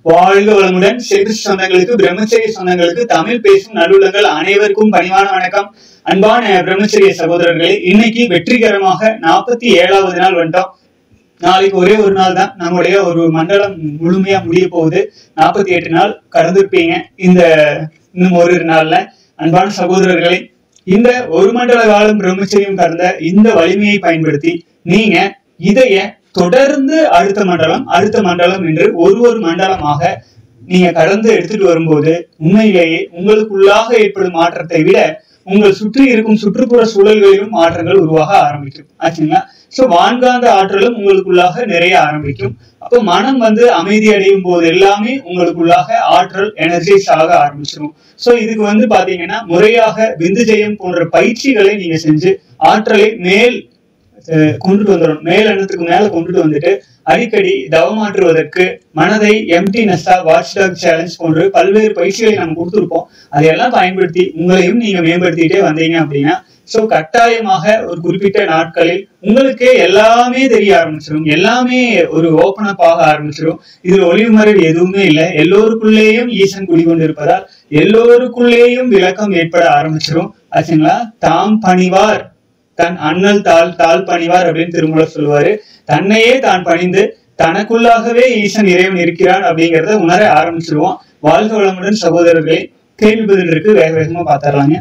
வாழ்க வளமுடன் செல்வி சொந்தங்களுக்கு பிரம்மச்சரிய சொந்தங்களுக்கு தமிழ் பேசும் நல்லுள்ளங்கள் அனைவருக்கும் பணிவான வணக்கம் அன்பான பிரம்மச்சரிய சகோதரர்களே இன்னைக்கு வெற்றிகரமாக நாற்பத்தி ஏழாவது நாள் வந்துட்டோம் நாளைக்கு ஒரே ஒரு நாள் தான் நம்முடைய ஒரு மண்டலம் முழுமையா முடிய போகுது நாற்பத்தி எட்டு நாள் கடந்திருப்பீங்க இந்த இன்னும் ஒரு நாள்ல அன்பான சகோதரர்களே இந்த ஒரு மண்டல காலம் பிரம்மச்சரியம் கடந்த இந்த வலிமையை பயன்படுத்தி நீங்க இதைய தொடர்ந்து அடுத்த மண்டலம் அடுத்த மண்டலம் என்று ஒரு ஒரு மண்டலமாக நீங்க கடந்து எடுத்துட்டு வரும்போது உண்மையிலேயே உங்களுக்குள்ளாக ஏற்படும் மாற்றத்தை விட உங்கள் சுற்றி இருக்கும் சுற்றுப்புற சூழல்களிலும் மாற்றங்கள் உருவாக ஆரம்பிக்கும் ஆச்சுங்களா சோ வான்காந்த ஆற்றலும் உங்களுக்குள்ளாக நிறைய ஆரம்பிக்கும் அப்போ மனம் வந்து அமைதி அடையும் போது எல்லாமே உங்களுக்குள்ளாக ஆற்றல் எனர்ஜைஸ் ஆக ஆரம்பிச்சிடும் சோ இதுக்கு வந்து பாத்தீங்கன்னா முறையாக விந்து ஜெயம் போன்ற பயிற்சிகளை நீங்க செஞ்சு ஆற்றலை மேல் அஹ் கொண்டுட்டு வந்துடும் மேல் எண்ணத்துக்கு மேல கொண்டுட்டு வந்துட்டு அடிக்கடி தவமாற்றுவதற்கு மனதை எம்டினஸ்ஸா வாட்ச் டாக் சேலஞ்ச் போன்று பல்வேறு பயிற்சிகளை நம்ம கொடுத்துருப்போம் அதையெல்லாம் பயன்படுத்தி உங்களையும் நீங்க மேம்படுத்திட்டே வந்தீங்க அப்படின்னா சோ கட்டாயமாக ஒரு குறிப்பிட்ட நாட்களில் உங்களுக்கே எல்லாமே தெரிய ஆரம்பிச்சிடும் எல்லாமே ஒரு ஓபன் அப் ஆக ஆரம்பிச்சிடும் இதுல ஒளிவு மறைவு எதுவுமே இல்லை எல்லோருக்குள்ளேயும் ஈசன் குடிகொண்டு இருப்பதால் எல்லோருக்குள்ளேயும் விளக்கம் ஏற்பட ஆரம்பிச்சிடும் ஆச்சுங்களா தாம் பணிவார் தன் அண்ணல் தாள் தாள் பணிவார் அப்படின்னு திருமூலர் சொல்லுவாரு தன்னையே தான் பணிந்து தனக்குள்ளாகவே ஈசன் இறைவன் இருக்கிறான் அப்படிங்கிறத உணர ஆரம்பிச்சிருவோம் வாழ்க வளமுடன் சகோதரர்களே கேள்வி பதில் இருக்கு வேக வேகமா பாத்திரலாங்க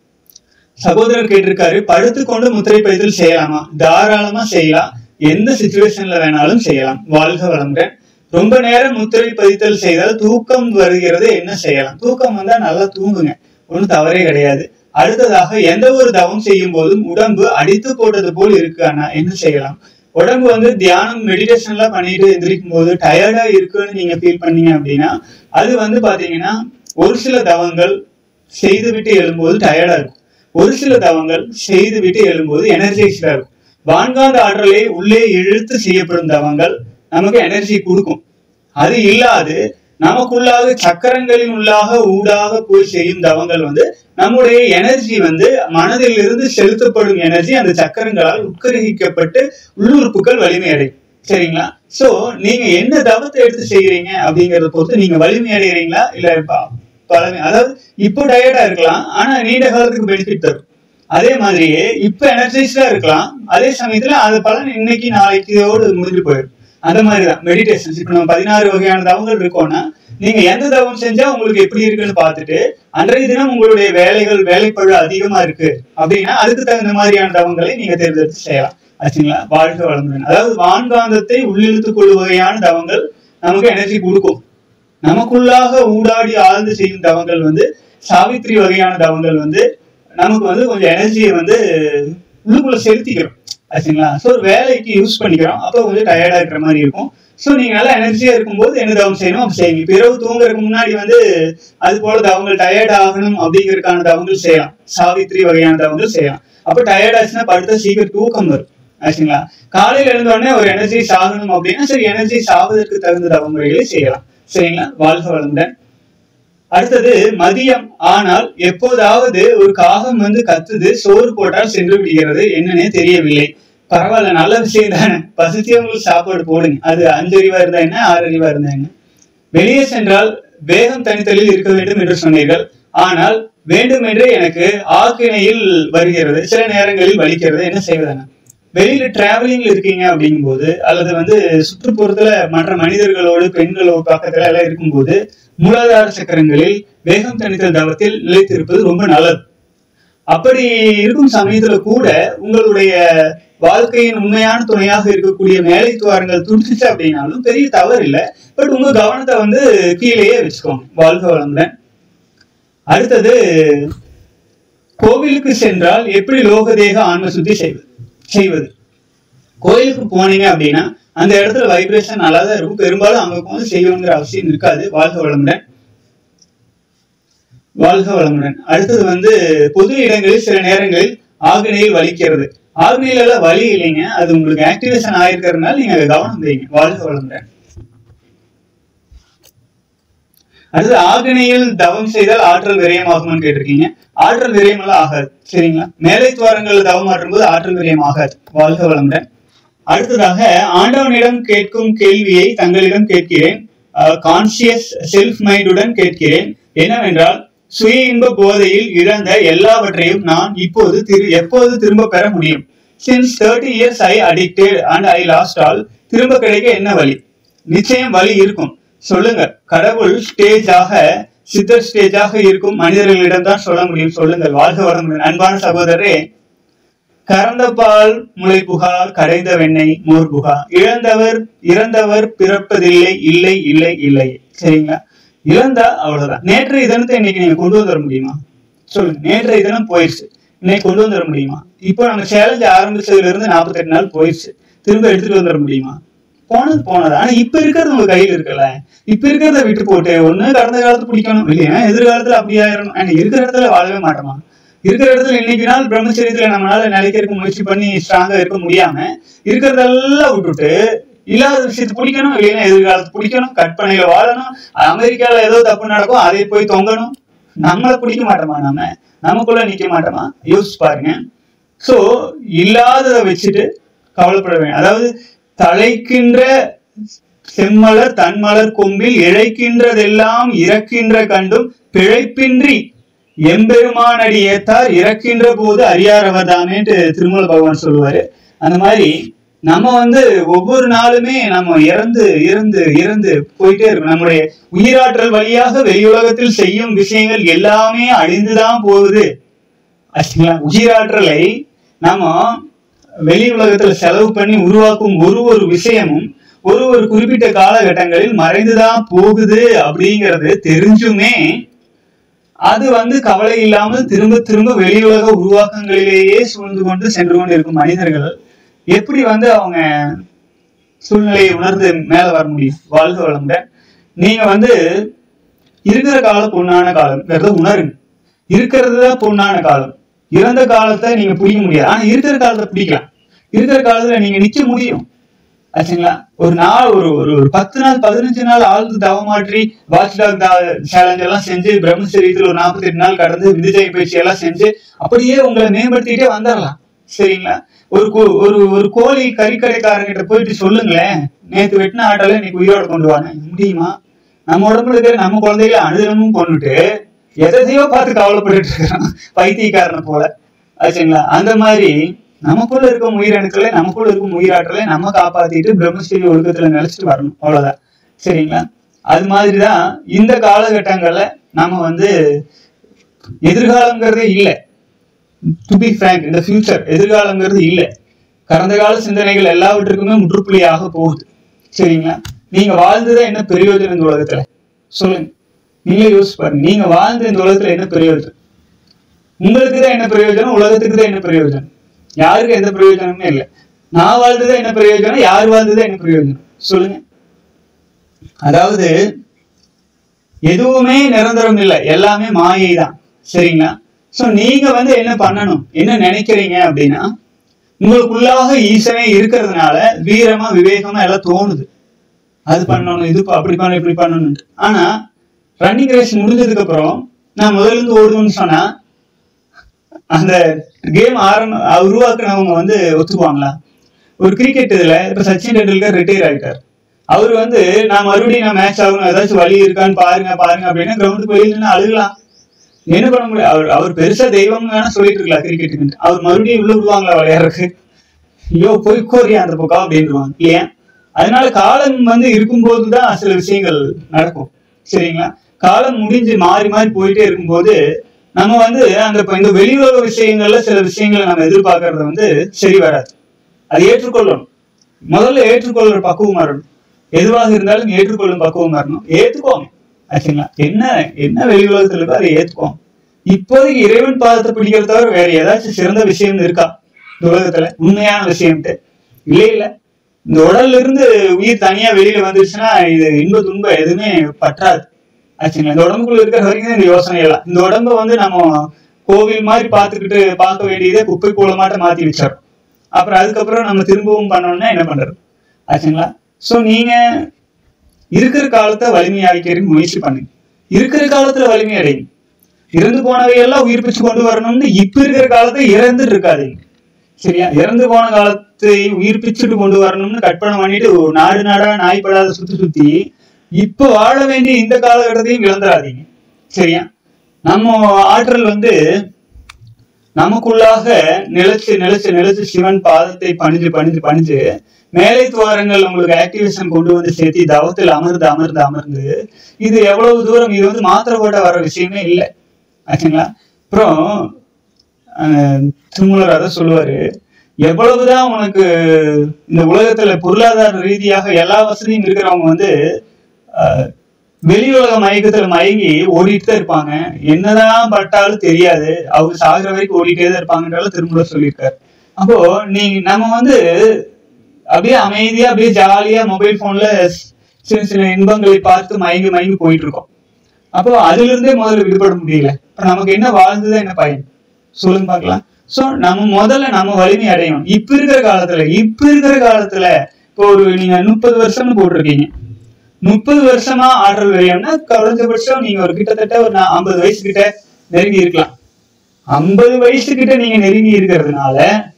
சகோதரர் கேட்டிருக்காரு படுத்துக்கொண்டு முத்திரை பதில் செய்யலாமா தாராளமா செய்யலாம் எந்த சுச்சுவேஷன்ல வேணாலும் செய்யலாம் வாழ்க வளமுடன் ரொம்ப நேரம் முத்திரை பதித்தல் செய்தால் தூக்கம் வருகிறது என்ன செய்யலாம் தூக்கம் வந்தா நல்லா தூங்குங்க ஒன்றும் தவறே கிடையாது அடுத்ததாக எந்த ஒரு தவம் செய்யும் போதும் உடம்பு அடித்து போட்டது போல் இருக்கு ஆனா என்ன செய்யலாம் உடம்பு வந்து தியானம் மெடிடேஷன் எல்லாம் பண்ணிட்டு எந்திரிக்கும் போது டயர்டா இருக்குன்னு நீங்க ஃபீல் பண்ணீங்க அப்படின்னா அது வந்து பாத்தீங்கன்னா ஒரு சில தவங்கள் செய்து விட்டு எழும்போது டயர்டா இருக்கும் ஒரு சில தவங்கள் செய்து விட்டு எழும்போது எனர்ஜைஸ்டா இருக்கும் வான்காந்த ஆற்றலை உள்ளே இழுத்து செய்யப்படும் தவங்கள் நமக்கு எனர்ஜி கொடுக்கும் அது இல்லாது நமக்குள்ளாக சக்கரங்களின் உள்ளாக ஊடாக போய் செய்யும் தவங்கள் வந்து நம்முடைய எனர்ஜி வந்து மனதில் இருந்து செலுத்தப்படும் எனர்ஜி அந்த சக்கரங்களால் உட்கரிக்கப்பட்டு உள்ளுறுப்புகள் வலிமை அடையும் சரிங்களா சோ நீங்க என்ன தவத்தை எடுத்து செய்யறீங்க அப்படிங்கறத பொறுத்து நீங்க வலிமை அடைகிறீங்களா இல்ல ப- பழமை அதாவது இப்போ டயர்டா இருக்கலாம் ஆனா நீண்ட காலத்துக்கு பெனிஃபிட் தரும் அதே மாதிரியே இப்ப எனர்ஜைஸ்டா இருக்கலாம் அதே சமயத்துல அது பலன் இன்னைக்கு நாளைக்கோடு முடிஞ்சு போயிடும் அந்த மாதிரிதான் மெடிடேஷன்ஸ் இப்ப நம்ம பதினாறு வகையான தவங்கள் இருக்கோம்னா நீங்க எந்த தவம் செஞ்சா உங்களுக்கு எப்படி இருக்குன்னு பார்த்துட்டு அன்றைய தினம் உங்களுடைய வேலைகள் வேலைப்பழு அதிகமா இருக்கு அப்படின்னா அதுக்கு தகுந்த மாதிரியான தவங்களை நீங்க தேர்ந்தெடுத்து செய்யலாம் ஆச்சுங்களா வாழ்க்கை வளமுடன் அதாவது வான்காந்தத்தை உள்ளிழுத்துக் கொள்ளுவகையான தவங்கள் நமக்கு எனர்ஜி கொடுக்கும் நமக்குள்ளாக ஊடாடி ஆழ்ந்து செய்யும் தவங்கள் வந்து சாவித்திரி வகையான தவங்கள் வந்து நமக்கு வந்து கொஞ்சம் எனர்ஜியை வந்து உள்ளுக்குள்ள செலுத்திக்கிறோம் ஆச்சுங்களா ஸோ வேலைக்கு யூஸ் பண்ணிக்கிறோம் அப்போ கொஞ்சம் டயர்டா இருக்கிற மாதிரி இருக்கும் ஸோ நீங்க நல்லா எனர்ஜியா இருக்கும்போது என்ன தவம் செய்யணும் அப்படி செய்யுங்க இப்ப இரவு தூங்குறதுக்கு முன்னாடி வந்து அது போல தவங்கள் டயர்ட் ஆகணும் அப்படிங்கறதுக்கான தவங்கள் செய்யலாம் சாவித்திரி வகையான தவங்கள் செய்யலாம் அப்ப டயர்ட் ஆச்சுன்னா படுத்தா சீக்கிரம் தூக்கம் வரும் ஆச்சுங்களா காலையில எழுந்த உடனே ஒரு எனர்ஜி ஆகணும் அப்படின்னா சரி எனர்ஜி ஆவதற்கு தகுந்த தவமுறைகளை செய்யலாம் சரிங்களா வாழ்க வளமுடன் அடுத்தது மதியம் ஆனால் எப்போதாவது ஒரு காகம் வந்து கத்துது சோறு போட்டால் சென்று விடுகிறது என்னன்னே தெரியவில்லை பரவாயில்ல நல்ல விஷயம் தானே பசித்தவங்களுக்கு சாப்பாடு போடுங்க அது அஞ்சறிவா இருந்தா என்ன ஆறறிவா இருந்தா என்ன வெளியே சென்றால் வேகம் தனித்தலில் இருக்க வேண்டும் என்று சொன்னீர்கள் ஆனால் வேண்டுமென்றே எனக்கு ஆக்கினையில் வருகிறது சில நேரங்களில் வலிக்கிறது என்ன செய்வதான வெளியில டிராவலிங்ல இருக்கீங்க அப்படிங்கும்போது அல்லது வந்து சுற்றுப்புறத்துல மற்ற மனிதர்களோடு பெண்களோடு பக்கத்துல எல்லாம் இருக்கும்போது மூலாதார சக்கரங்களில் வேகம் தணித்தல் தவத்தில் நிலைத்திருப்பது ரொம்ப நல்லது அப்படி இருக்கும் சமயத்துல கூட உங்களுடைய வாழ்க்கையின் உண்மையான துணையாக இருக்கக்கூடிய மேலை துவாரங்கள் துடிச்சிச்சு அப்படின்னாலும் பெரிய தவறு இல்லை பட் உங்க கவனத்தை வந்து கீழேயே வச்சுக்கோங்க வாழ்க வளமுடன் அடுத்தது கோவிலுக்கு சென்றால் எப்படி லோகதேக ஆன்ம சுத்தி செய்வது செய்வது கோயிலுக்கு போனீங்க அப்படின்னா அந்த இடத்துல வைப்ரேஷன் நல்லா தான் இருக்கும் பெரும்பாலும் அங்க போது செய்யணுங்கிற அவசியம் இருக்காது வாழ்க வளமுடன் வாழ்க வளமுடன் அடுத்தது வந்து பொது இடங்களில் சில நேரங்களில் ஆக்னையில் வலிக்கிறது ஆக்னையில எல்லாம் வலி இல்லைங்க அது உங்களுக்கு ஆக்டிவேஷன் ஆயிருக்கிறதுனால நீங்க அதை கவனம் வைங்க வாழ்க வளமுடன் அடுத்து ஆக்னையில் தவம் செய்தால் ஆற்றல் விரயமாகும்னு கேட்டிருக்கீங்க ஆற்றல் விரயம் எல்லாம் ஆகாது சரிங்களா மேலை துவாரங்கள் தவம் மாற்றும் போது ஆற்றல் விரயம் ஆகாது வாழ்க வளமுடன் அடுத்ததாக ஆண்டவனிடம் கேட்கும் கேள்வியை தங்களிடம் கேட்கிறேன் கான்சியஸ் செல்ஃப் மைண்டுடன் கேட்கிறேன் என்னவென்றால் சுய இன்ப போதையில் இழந்த எல்லாவற்றையும் நான் இப்போது திரு எப்போது திரும்ப பெற முடியும் since thirty years I addicted and I lost all திரும்ப கிடைக்க என்ன வழி நிச்சயம் வழி இருக்கும் சொல்லுங்க கடவுள் ஸ்டேஜாக சித்தர் ஸ்டேஜாக இருக்கும் மனிதர்களிடம் தான் சொல்ல முடியும் சொல்லுங்கள் வாழ்க வளமுடன் அன்பான சகோதரரே கறந்த பால் முளை புகா கரைந்த வெண்ணெய் மோர் புகா இழந்தவர் இறந்தவர் பிறப்பதில்லை இல்லை இல்லை இல்லை சரிங்களா இழந்தா அவ்வளவுதான் நேற்றைய தினத்தை இன்னைக்கு நீங்க கொண்டு வந்துட முடியுமா சொல்லுங்க நேற்றைய தினம் போயிடுச்சு இன்னைக்கு கொண்டு வந்துட முடியுமா இப்போ நம்ம சேலஞ்ச் ஆரம்பிச்சதுல இருந்து நாற்பத்தெட்டு நாள் போயிடுச்சு திரும்ப எடுத்துட்டு வந்துட முடியுமா போனது போனது ஆனா இப்ப இருக்கிறது உங்க கையில இருக்குல்ல இப்ப இருக்கிறத விட்டு போட்டு ஒண்ணு கடந்த காலத்து பிடிக்கணும் இல்லையா எதிர்காலத்துல அப்படி ஆயிரணும் ஆனா இருக்கிற இடத்துல வாழவே மாட்டோமா இருக்கிற இடத்துல இன்னைக்கு நாள் பிரம்மச்சரியத்துல நம்மளால நிலைக்கிறதுக்கு முயற்சி பண்ணி ஸ்ட்ராங்கா இருக்க முடியாம இருக்கிறதெல்லாம் விட்டுட்டு இல்லாத விஷயத்தை பிடிக்கணும் இல்லைன்னா எதிர்காலத்து பிடிக்கணும் கற்பனையில வாழணும் அமெரிக்கால ஏதோ தப்பு நடக்கும் அதை போய் தொங்கணும் நம்மளை பிடிக்க மாட்டோமா நம்ம நமக்குள்ள நிக்க மாட்டோமா யோசிச்சு பாருங்க சோ இல்லாததை வச்சுட்டு கவலைப்பட வேண்டாம் அதாவது தலைக்கின்ற செம்மலர் தன்மலர் கொம்பில் இழைக்கின்றதெல்லாம் இறக்கின்ற கண்டும் பிழைப்பின்றி எம்பெருமானடி ஏத்தார் இறக்கின்ற போது அறியாரவர் தானேன்ட்டு திருமல பகவான் சொல்லுவாரு அந்த மாதிரி நம்ம வந்து ஒவ்வொரு நாளுமே நம்ம இறந்து இறந்து இறந்து போயிட்டே இருக்கோம் நம்முடைய உயிராற்றல் வழியாக வெளியுலகத்தில் செய்யும் விஷயங்கள் எல்லாமே அழிந்துதான் போகுது ஆச்சுங்களா உயிராற்றலை நாம வெளி உலகத்துல செலவு பண்ணி உருவாக்கும் ஒரு ஒரு விஷயமும் ஒரு ஒரு குறிப்பிட்ட காலகட்டங்களில் மறைந்துதான் போகுது அப்படிங்கிறது தெரிஞ்சுமே அது வந்து கவலை இல்லாமல் திரும்ப திரும்ப வெளியுலக உருவாக்கங்களிலேயே சூழ்ந்து கொண்டு சென்று கொண்டு இருக்கும் மனிதர்கள் எப்படி வந்து அவங்க சூழ்நிலையை உணர்ந்து மேல வர முடியும் வாழ்க வளமுடன் நீங்க வந்து இருக்கிற காலம் பொண்ணான காலம்ங்கிறத உணருங்க இருக்கிறது தான் பொண்ணான காலம் இறந்த காலத்தை நீங்க பிடிக்க முடியாது ஆனா இருக்கிற காலத்தை பிடிக்கலாம் இருக்கிற காலத்துல நீங்க நிக்க முடியும் ஆச்சுங்களா ஒரு நாள் ஒரு ஒரு ஒரு பத்து நாள் பதினஞ்சு நாள் ஆழ்ந்து தவமாற்றி வாட்ச் டாக் சேலஞ்ச் எல்லாம் செஞ்சு பிரம்மச்சரியத்துல ஒரு நாற்பத்தி எட்டு நாள் கடந்து விந்துஜய பயிற்சி எல்லாம் செஞ்சு அப்படியே உங்களை மேம்படுத்திட்டே வந்துடலாம் சரிங்களா ஒரு கோ- ஒரு ஒரு கோழி கறிக்கடைக்காரங்கிட்ட போயிட்டு சொல்லுங்களேன் நேத்து வெட்டின ஆட்டோல இன்னைக்கு உயிரோட கொண்டு வாங்க முடியுமா நம்ம உடம்புல இருக்கிற நம்ம குழந்தைகளை அனுதினமும் கொண்டுட்டு எதையோ பார்த்து கவலைப்பட்டுட்டு இருக்கிறோம் பைத்தியக்காரனை போல ஆச்சுங்களா அந்த மாதிரி நமக்குள்ள இருக்கும் உயிரணுக்களை நமக்குள்ள இருக்கும் உயிராற்றலை நம்ம காப்பாத்திட்டு பிரம்மச்சரிய ஒழுக்கத்துல நிலைச்சிட்டு வரணும் அவ்வளவுதான் சரிங்களா அது மாதிரிதான் இந்த காலகட்டங்கள்ல நம்ம வந்து எதிர்காலங்கிறதே இல்லை டு பி frank இந்த ஃபியூச்சர் எதிர்காலங்கிறது இல்லை கடந்த கால சிந்தனைகள் எல்லாவற்றுக்குமே முற்றுப்புள்ளியாக போகுது சரிங்களா நீங்க வாழ்ந்ததா என்ன பிரயோஜனம் இந்த உலகத்துல சொல்லுங்க நீங்களே யோசிச்சு பாருங்க நீங்க வாழ்ந்த இந்த உலகத்துல என்ன பிரயோஜனம் உங்களுக்கு தான் என்ன பிரயோஜனம் உலகத்துக்கு தான் என்ன பிரயோஜனம் யாருக்கு எந்த பிரயோஜனமே இல்லை நான் வாழ்ந்ததா என்ன பிரயோஜனம் யார் வாழ்ந்ததா என்ன பிரயோஜனம் சொல்லுங்க அதாவது எதுவுமே நிரந்தரம் இல்லை எல்லாமே மாயை தான் சரிங்களா சோ நீங்க வந்து என்ன பண்ணணும் என்ன நினைக்கிறீங்க அப்படின்னா உங்களுக்குள்ளாக ஈசனே இருக்கிறதுனால வீரமா விவேகமா எல்லாம் தோணுது அது பண்ணணும் இது ப- அப்படி பண்ணணும் இப்படி பண்ணணும் ஆனா ரன்னிங் ரேஸ் முடிஞ்சதுக்கு அப்புறம் நான் முதல்ல இருந்து ஓடுவேன்னு சொன்னா அந்த கேம் ஆரம்ப உருவாக்குனவங்க வந்து ஒத்துக்குவாங்களா ஒரு கிரிக்கெட் இதுல இப்ப சச்சின் டெண்டுல்கர் ரிட்டையர் ஆயிட்டார் அவர் வந்து நான் மறுபடியும் நான் மேட்ச் ஆகணும் ஏதாச்சும் வழி இருக்கான்னு பாருங்க பாருங்க அப்படின்னா கிரவுண்டுக்கு வெளியில நின்னு அழுகலாம் என்ன பண்ண முடியும் அவர் அவர் பெருசா தெய்வம்னு வேணா சொல்லிட்டு இருக்கலாம் கிரிக்கெட்டுக்கு அவர் மறுபடியும் உள்ள விடுவாங்களா விளையாடுறதுக்கு ஐயோ போய் கோரியா அந்த பக்கம் அப்படின்றாங்க இல்லையா அதனால காலம் வந்து இருக்கும்போது தான் சில விஷயங்கள் நடக்கும் சரிங்களா காலம் முடிஞ்சு மாறி மாறி போயிட்டே இருக்கும்போது நம்ம வந்து அந்த இப்ப இந்த வெளியுலக விஷயங்கள்ல சில விஷயங்களை நம்ம எதிர்பார்க்கறது வந்து சரி வராது அதை ஏற்றுக்கொள்ளணும் முதல்ல ஏற்றுக்கொள்ற பக்குவம் வரணும் எதுவாக இருந்தாலும் ஏற்றுக்கொள்ளும் பக்குவம் வரணும் ஏத்துக்கோங்க ஆச்சுங்களா என்ன என்ன வெளி உலகத்துல இருக்கோ அதை ஏத்துக்கோங்க இப்போதைக்கு இறைவன் பாதத்தை பிடிக்கிறத தவிர வேற ஏதாச்சும் சிறந்த விஷயம் இருக்கா இந்த உலகத்துல உண்மையான விஷயம்ட்டு இல்ல இல்ல இந்த உடல்ல இருந்து உயிர் தனியா வெளியில வந்துருச்சுன்னா இது இன்ப துன்பம் எதுவுமே பற்றாது ஆச்சுங்களா இந்த உடம்புக்குள்ள இருக்கிற வரைக்கும் தான் இந்த யோசனை எல்லாம் இந்த உடம்ப வந்து நம்ம கோவில் மாதிரி பார்த்துக்கிட்டு பார்க்க வேண்டியதை குப்பை கூலமாட்ட மாத்தி வச்சிடறோம் அப்புறம் அதுக்கப்புறம் நம்ம திரும்பவும் பண்ணோம்னா என்ன பண்றது ஆச்சுங்களா சோ நீங்க இருக்கிற காலத்தை வலிமையாக்கிறதுக்கு முயற்சி பண்ணுங்க இருக்கிற காலத்துல வலிமை அடையுங்க இறந்து போனவையெல்லாம் உயிர்ப்பிச்சு கொண்டு வரணும்னு இப்ப இருக்கிற காலத்தை இறந்துட்டு இருக்காதீங்க சரியா இறந்து போன காலத்தை உயிர்ப்பிச்சுட்டு கொண்டு வரணும்னு கற்பனை பண்ணிட்டு ஒரு நாடு நாடா நாய்ப்படாத சுத்தி சுத்தி இப்ப வாழ வேண்டிய இந்த காலகட்டத்தையும் இழந்துடாதீங்க சரியா நம்ம ஆற்றல் வந்து நமக்குள்ளாக நிலைச்சு நிலைச்சு நிலைச்சு சிவன் பாதத்தை பணிஞ்சு பணிஞ்சு பணிஞ்சு மேலை துவாரங்கள் உங்களுக்கு ஆக்டிவேஷன் கொண்டு வந்து சேர்த்து தவத்தில் அமர்ந்து அமர்ந்து அமர்ந்து இது எவ்வளவு தூரம் இது வந்து மாத்திரை போட்ட வர விஷயமே இல்லை ஆச்சுங்களா அப்புறம் அஹ், திருமூலர் அதை சொல்லுவாரு எவ்வளவுதான் உனக்கு இந்த உலகத்துல பொருளாதார ரீதியாக எல்லா வசதியும் இருக்கிறவங்க வந்து அஹ், வெளி உலக மயக்கத்துல மயங்கி ஓடிட்டு தான் இருப்பாங்க என்னதான் பட்டாலும் தெரியாது அவங்க சாகுற வரைக்கும் ஓடிட்டே தான் இருப்பாங்கன்றாலும் திருமூலர் சொல்லியிருக்காரு அப்போ நீங்க நம்ம வந்து அப்படியே அமைதியா அப்படியே ஜாலியா மொபைல் போன்ல சின்ன சின்ன இன்பங்களை பார்த்து மயங்கி மயங்கி போயிட்டு இருக்கோம் அப்போ அதுல இருந்தே முதல்ல விடுபட முடியல இப்ப நமக்கு என்ன வாழ்ந்தது என்ன பயன் சொல்லுங்க பார்க்கலாம் சோ நம்ம முதல்ல நம்ம வலிமை அடையணும் இப்ப இருக்கிற காலத்துல இப்ப இருக்கிற காலத்துல இப்போ ஒரு நீங்க முப்பது வருஷம்னு போட்டிருக்கீங்க முப்பது வருஷமா ஆற்றல் விளையம்னா குறைஞ்சபட்சம் நீங்க ஒரு கிட்டத்தட்ட ஒரு ஐம்பது வயசு கிட்ட நெருங்கி இருக்கலாம் ஐம்பது வயசு கிட்ட நீங்க நெருங்கி இருக்கிறதுனால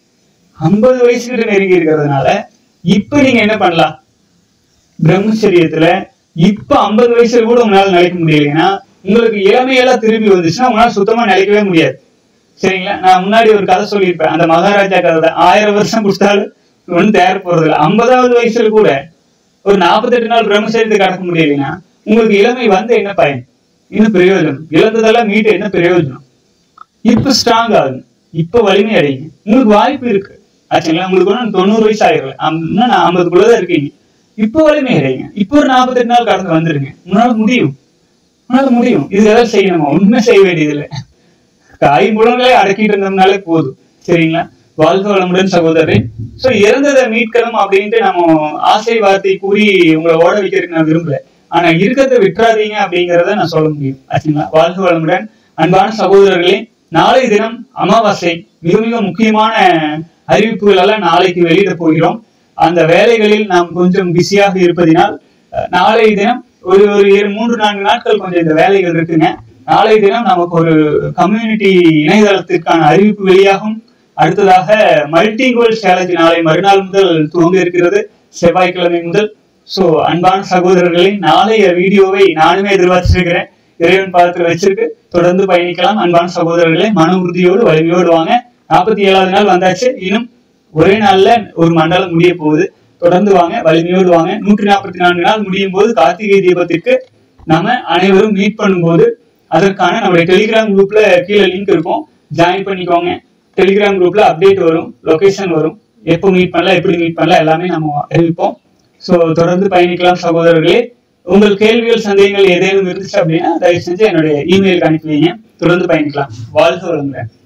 ஐம்பது வயசு கிட்ட நெருங்கி இருக்கிறதுனால இப்ப நீங்க என்ன பண்ணலாம் பிரம்மச்சரியத்துல இப்ப ஐம்பது வயசுல கூட உங்களால நிலைக்க முடியலைன்னா உங்களுக்கு இளமையெல்லாம் திரும்பி வந்துச்சுன்னா உங்களால சுத்தமா நிலைக்கவே முடியாது சரிங்களா நான் முன்னாடி ஒரு கதை சொல்லியிருப்பேன் அந்த மகாராஜா கதை தான் ஆயிரம் வருஷம் கொடுத்தாலும் ஒன்றும் தேர போறது இல்லை ஐம்பதாவது வயசுல கூட ஒரு நாற்பத்தெட்டு நாள் பிரம்மச்சரியத்தை கடக்க முடியலைன்னா உங்களுக்கு இளமை வந்து என்ன பயன் என்ன பிரயோஜனம் இழந்ததெல்லாம் மீட்டு என்ன பிரயோஜனம் இப்ப ஸ்ட்ராங் ஆகுங்க இப்ப வலிமை அடையுங்க உங்களுக்கு வாய்ப்பு இருக்கு ஆச்சுங்களா உங்களுக்கு ஒன்றும் தொண்ணூறு வயசு ஆயிரல இன்னும் நான் ஐம்பதுக்குள்ளதான் இருக்கீங்க இப்போ வலிமை அடையுங்க இப்போ ஒரு நாற்பத்தெட்டு நாள் கடந்து வந்துருங்க உங்களால முடியும் உங்களால முடியும் இது ஏதாவது செய்யணுமா ஒண்ணுமே செய்ய வேண்டியதில்லை ஐம்புலங்களை அடக்கிட்டு இருந்தோம்னாலே போதும் சரிங்களா வாழ்க வளமுடன் சகோதரரே சோ இறந்ததை மீட்கணும் அப்படின்ட்டு நம்ம ஆசை வார்த்தை கூறி உங்களை ஓட வைக்கிறதுக்கு நான் விரும்பல ஆனா இருக்கிறத விட்டுறாதீங்க அப்படிங்கறத நான் சொல்ல முடியும் ஆச்சுங்களா வாழ்க வளமுடன் அன்பான சகோதரர்களே நாளை தினம் அமாவாசை மிக மிக முக்கியமான அறிவிப்புகள் எல்லாம் நாளைக்கு வெளியிட போகிறோம் அந்த வேலைகளில் நாம் கொஞ்சம் பிஸியாக இருப்பதினால் அஹ், நாளை தினம் ஒரு ஒரு இரு- மூன்று நான்கு நாட்கள் கொஞ்சம் இந்த வேலைகள் இருக்குங்க நாளை தினம் நமக்கு ஒரு கம்யூனிட்டி இணையதளத்திற்கான அறிவிப்பு வெளியாகும் அடுத்ததாக மல்டி கோல் சேலஞ்ச் நாளை மறுநாள் முதல் துவங்க இருக்கிறது செவ்வாய்க்கிழமை முதல் சோ அன்பான சகோதரர்களை நாளைய வீடியோவை நானுமே எதிர்பார்த்திருக்கிறேன் இறைவன் பாதத்தில் வச்சிருக்கு தொடர்ந்து பயணிக்கலாம் அன்பான சகோதரர்களே மன உறுதியோடு வலிமையோடு வாங்க நாற்பத்தி ஏழாவது நாள் வந்தாச்சு இன்னும் ஒரே நாள்ல ஒரு மண்டலம் முடிய போகுது தொடர்ந்து வாங்க வலிமையோடு வாங்க நூற்றி நாற்பத்தி நான்கு நாள் முடியும் போது கார்த்திகை தீபத்திற்கு நாம அனைவரும் மீட் பண்ணும்போது அதற்கான நம்மளுடைய டெலிகிராம் குரூப்ல கீழே லிங்க் இருக்கும் ஜாயின் பண்ணிக்கோங்க டெலிகிராம் குரூப்ல அப்டேட் வரும் லொகேஷன் வரும் எப்போ மீட் பண்ணலாம் எப்படி மீட் பண்ணலாம் எல்லாமே நம்ம அறிவிப்போம் ஸோ தொடர்ந்து பயணிக்கலாம் சகோதரர்களே உங்கள் கேள்விகள் சந்தேகங்கள் ஏதேனும் இருந்துச்சு அப்படின்னா தயவு செஞ்சு என்னுடைய இமெயிலுக்கு அனுப்பி வைங்க தொடர்ந்து பயணிக்கலாம் வாழ்க வளமுடன்